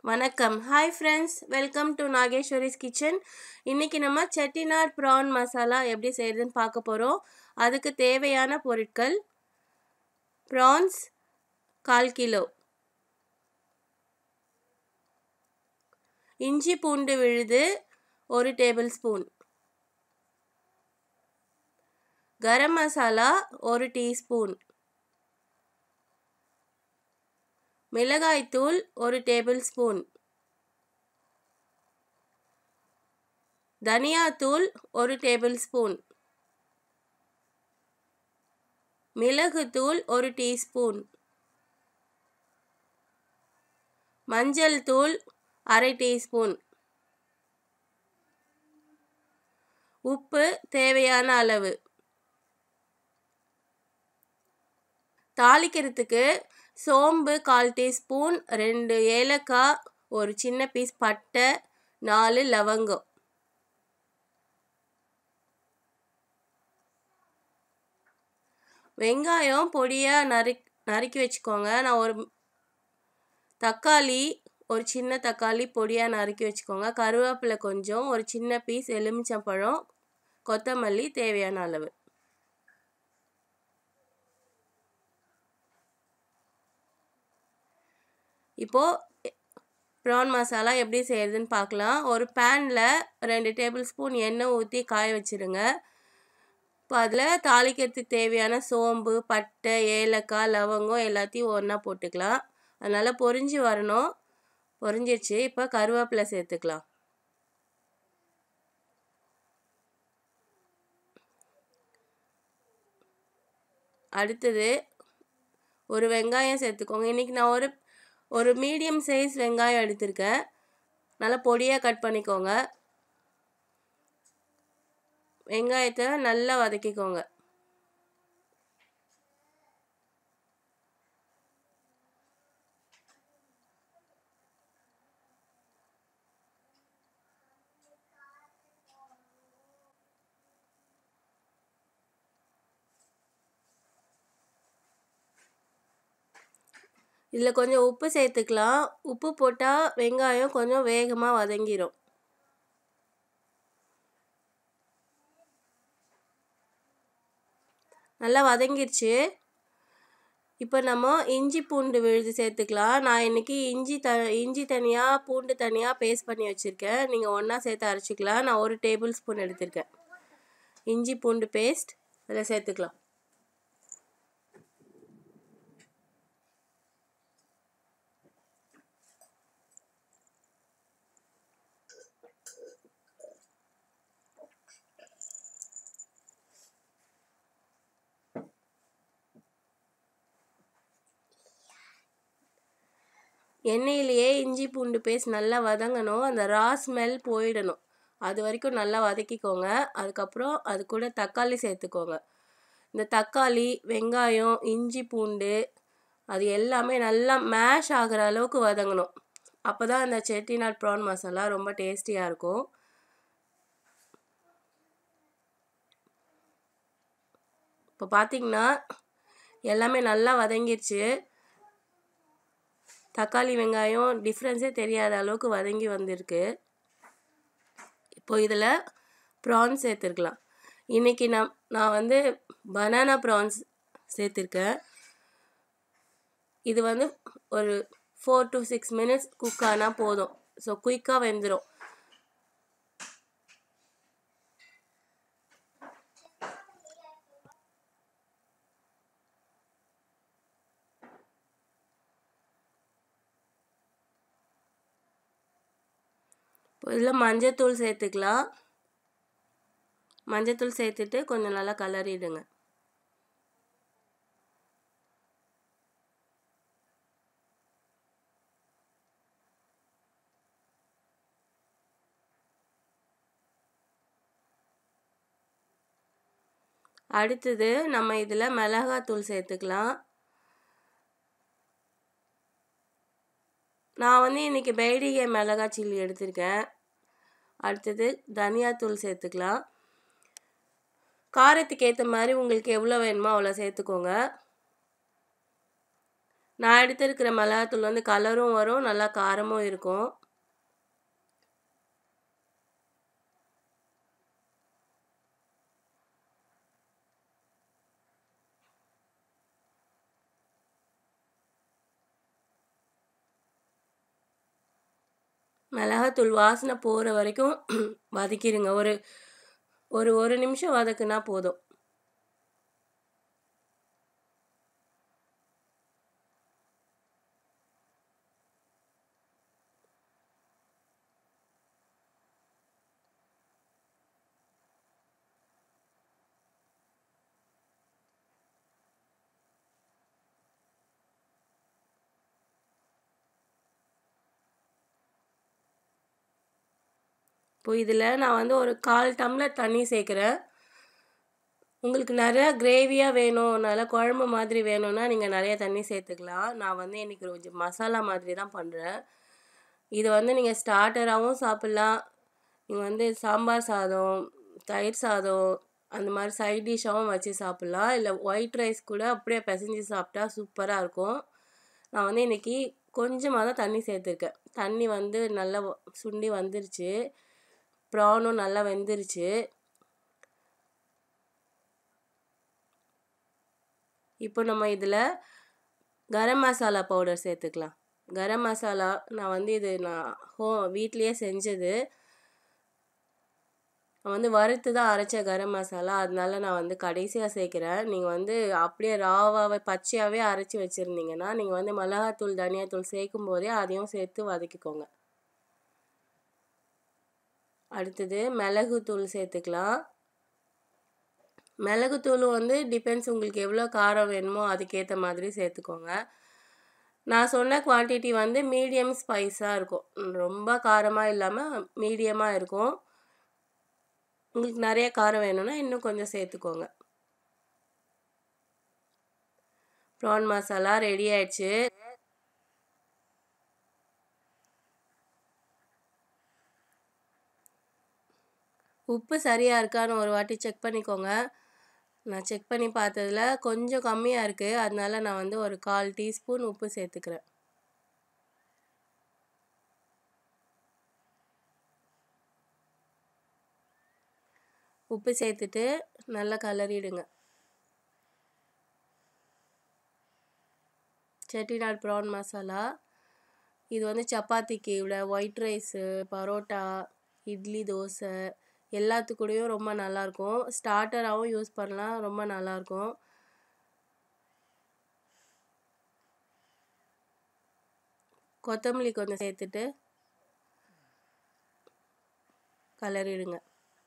வணக்கம் hi friends welcome to Nageswari's kitchen இன்றைக்கி நம்ம செட்டிநாட் ப்ரான் மசாலா எப்படி செய்கிறதுன்னு பார்க்க போகிறோம் அதுக்கு தேவையான பொருட்கள் ப்ரான்ஸ் கால் கிலோ இஞ்சி பூண்டு விழுது ஒரு டேபிள் ஸ்பூன் கரம் மசாலா ஒரு டீஸ்பூன் மிளகாய்த்தூள் ஒரு டேபிள் ஸ்பூன் தனியாத்தூள் ஒரு டேபிள் ஸ்பூன் மிளகுத்தூள் ஒரு டீஸ்பூன் மஞ்சள் தூள் அரை டீஸ்பூன் உப்பு தேவையான அளவு தாளிக்கிறதுக்கு சோம்பு கால் டீஸ்பூன் ரெண்டு ஏலக்காய் ஒரு சின்ன பீஸ் பட்டை நாலு லவங்கம் வெங்காயம் பொடியாக நறு நறுக்கி வச்சுக்கோங்க நான் ஒரு தக்காளி ஒரு சின்ன தக்காளி பொடியாக நறுக்கி வச்சுக்கோங்க கருவேப்பிலை கொஞ்சம் ஒரு சின்ன பீஸ் எலுமிச்சம்பழம் கொத்தமல்லி தேவையான அளவு இப்போது ப்ரான் மசாலா எப்படி செய்கிறதுன்னு பார்க்கலாம் ஒரு பேனில் ரெண்டு டேபிள் ஸ்பூன் எண்ணெய் ஊற்றி காய வச்சுருங்க இப்போ அதில் தாளிக்கிறதுக்கு தேவையான சோம்பு பட்டை ஏலக்காய் லவங்கம் எல்லாத்தையும் ஒன்றா போட்டுக்கலாம் அதனால் பொரிஞ்சு வரணும் பொரிஞ்சிருச்சு இப்போ கருவேப்பிலை சேர்த்துக்கலாம் அடுத்தது ஒரு வெங்காயம் சேர்த்துக்கோங்க இன்றைக்கி நான் ஒரு ஒரு மீடியம் சைஸ் வெங்காயம் எடுத்திருக்கேன் நல்லா பொடியாக கட் பண்ணிக்கோங்க வெங்காயத்தை நல்லா வதக்கிக்கோங்க இதில் கொஞ்சம் உப்பு சேர்த்துக்கலாம் உப்பு போட்டால் வெங்காயம் கொஞ்சம் வேகமாக வதங்கிடும் நல்லா வதங்கிருச்சு இப்போ நம்ம இஞ்சி பூண்டு விழுது சேர்த்துக்கலாம் நான் இன்றைக்கி இஞ்சி த இஞ்சி தனியாக பூண்டு தனியாக பேஸ்ட் பண்ணி வச்சுருக்கேன் நீங்கள் ஒன்றா சேர்த்து அரைச்சிக்கலாம் நான் ஒரு டேபிள் ஸ்பூன் எடுத்திருக்கேன் இஞ்சி பூண்டு பேஸ்ட் அதில் சேர்த்துக்கலாம் எண்ணெயிலேயே இஞ்சி பூண்டு பேஸ்ட் நல்லா வதங்கணும் அந்த ரா ஸ்மெல் போயிடணும் அது வரைக்கும் நல்லா வதக்கிக்கோங்க அதுக்கப்புறம் அது கூட தக்காளி சேர்த்துக்கோங்க இந்த தக்காளி வெங்காயம் இஞ்சி பூண்டு அது எல்லாமே நல்லா மேஷ் ஆகிற அளவுக்கு வதங்கணும் அப்போ தான் அந்த செட்டிநாட் ப்ரான் மசாலா ரொம்ப டேஸ்டியாக இருக்கும் இப்போ பார்த்தீங்கன்னா எல்லாமே நல்லா வதங்கிருச்சு தக்காளி வெங்காயம் டிஃப்ரென்ஸே தெரியாத அளவுக்கு வதங்கி வந்திருக்கு இப்போ இதில் ப்ரான்ஸ் சேர்த்துருக்கலாம் இன்றைக்கி நான் நான் வந்து பனானா ப்ரான்ஸ் சேர்த்துருக்கேன் இது வந்து ஒரு four to six minutes cook ஆனால் போதும் ஸோ குயிக்காக வெந்துடும் இதில் மஞ்சத்தூள் சேர்த்துக்கலாம் மஞ்சத்தூள் சேர்த்துட்டு கொஞ்சம் நல்லா கலரிடுங்க அடுத்தது நம்ம இதில் மிளகாத்தூள் சேர்த்துக்கலாம் நான் வந்து இன்றைக்கி பைடிகை மிளகா சில்லி எடுத்திருக்கேன் அடுத்தது தனியாத்தூள் சேர்த்துக்கலாம் காரத்துக்கு ஏற்ற மாதிரி உங்களுக்கு எவ்வளோ வேணுமோ அவ்வளோ சேர்த்துக்கோங்க நான் எடுத்திருக்கிற மிளகாத்தூள் வந்து கலரும் வரும் நல்லா காரமும் இருக்கும் மிளகாத்தூள் வாசனை போகிற வரைக்கும் வதக்கிடுங்க ஒரு ஒரு ஒரு நிமிஷம் வதக்குனா போதும் இப்போ இதில் நான் வந்து ஒரு கால் டம்ளர் தண்ணி சேர்க்குறேன் உங்களுக்கு நிறையா கிரேவியாக வேணும் நல்லா குழம்பு மாதிரி வேணும்னா நீங்கள் நிறைய தண்ணி சேர்த்துக்கலாம் நான் வந்து இன்றைக்கி கொஞ்சம் மசாலா மாதிரி தான் பண்ணுறேன் இது வந்து நீங்கள் ஸ்டார்டராகவும் சாப்பிட்லாம் நீங்கள் வந்து சாம்பார் சாதம் தயிர் சாதம் அந்த மாதிரி சைட் டிஷ்ஷாகவும் வச்சு சாப்பிட்லாம் இல்லை ஒயிட் ரைஸ் கூட அப்படியே பிசைஞ்சு சாப்பிட்டா சூப்பராக இருக்கும் நான் வந்து இன்றைக்கி கொஞ்சமாக தான் தண்ணி சேர்த்துருக்கேன் தண்ணி வந்து நல்லா சுண்டி வந்துருச்சு ப்ரானும் நல்லா வெந்துருச்சு இப்போ நம்ம இதில் கரம் மசாலா பவுடர் சேர்த்துக்கலாம் கரம் மசாலா நான் வந்து இது நான் ஹோ வீட்லேயே செஞ்சது நான் வந்து வறுத்து தான் அரைச்ச கரம் மசாலா அதனால நான் வந்து கடைசியாக சேர்க்குறேன் நீங்கள் வந்து அப்படியே ராவாகவே பச்சையாகவே அரைச்சி வச்சுருந்தீங்கன்னா நீங்கள் வந்து மிளகாத்தூள் தனியாத்தூள் சேர்க்கும் போதே அதையும் சேர்த்து வதக்கிக்கோங்க அடுத்தது மிளகுத்தூள் சேர்த்துக்கலாம் மிளகுத்தூளும் வந்து டிபெண்ட்ஸ் உங்களுக்கு எவ்வளோ காரம் வேணுமோ அதுக்கேற்ற மாதிரி சேர்த்துக்கோங்க நான் சொன்ன குவான்டிட்டி வந்து மீடியம் ஸ்பைஸாக இருக்கும் ரொம்ப காரமாக இல்லாமல் மீடியமாக இருக்கும் உங்களுக்கு நிறைய காரம் வேணும்னா இன்னும் கொஞ்சம் சேர்த்துக்கோங்க ப்ரான் மசாலா ரெடி ஆயிடுச்சு உப்பு சரியாக இருக்கான்னு ஒரு வாட்டி செக் பண்ணிக்கோங்க நான் செக் பண்ணி பார்த்ததுல கொஞ்சம் கம்மியாக இருக்குது அதனால நான் வந்து ஒரு கால் டீஸ்பூன் உப்பு சேர்த்துக்கிறேன் உப்பு சேர்த்துட்டு நல்லா கலரிடுங்க செட்டிநாடு ப்ரான் மசாலா இது வந்து சப்பாத்திக்கு விட ஒயிட் ரைஸு பரோட்டா இட்லி தோசை எல்லாத்துக்கூடயும் ரொம்ப நல்லாயிருக்கும் ஸ்டார்டராகவும் யூஸ் பண்ணலாம் ரொம்ப நல்லாயிருக்கும் கொத்தமல்லி கொஞ்சம் சேர்த்துட்டு கலரிடுங்க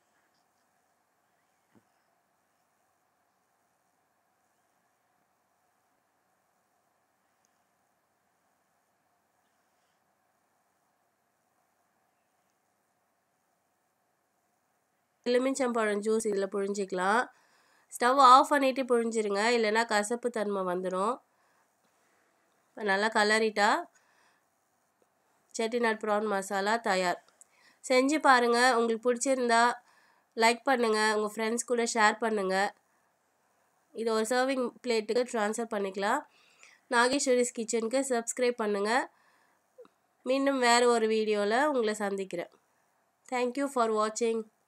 எலுமிச்சம்பழம் ஜூஸ் இதில் புழிஞ்சிக்கலாம் ஸ்டவ் ஆஃப் பண்ணிவிட்டு புழிஞ்சிருங்க இல்லைன்னா கசப்பு தன்மை வந்துடும் இப்போ நல்லா கலரிட்டா செட்டிநாட் ப்ரான் மசாலா தயார் செஞ்சு பாருங்கள் உங்களுக்கு பிடிச்சிருந்தா லைக் பண்ணுங்கள் உங்கள் ஃப்ரெண்ட்ஸ் கூட ஷேர் பண்ணுங்கள் இது ஒரு சர்விங் பிளேட்டுக்கு ட்ரான்ஸ்ஃபர் பண்ணிக்கலாம் நாகேஸ்வரிஸ் கிச்சனுக்கு சப்ஸ்கிரைப் பண்ணுங்கள் மீண்டும் வேறு ஒரு வீடியோவில் உங்களை சந்திக்கிறேன் தேங்க்யூ ஃபார் வாட்சிங்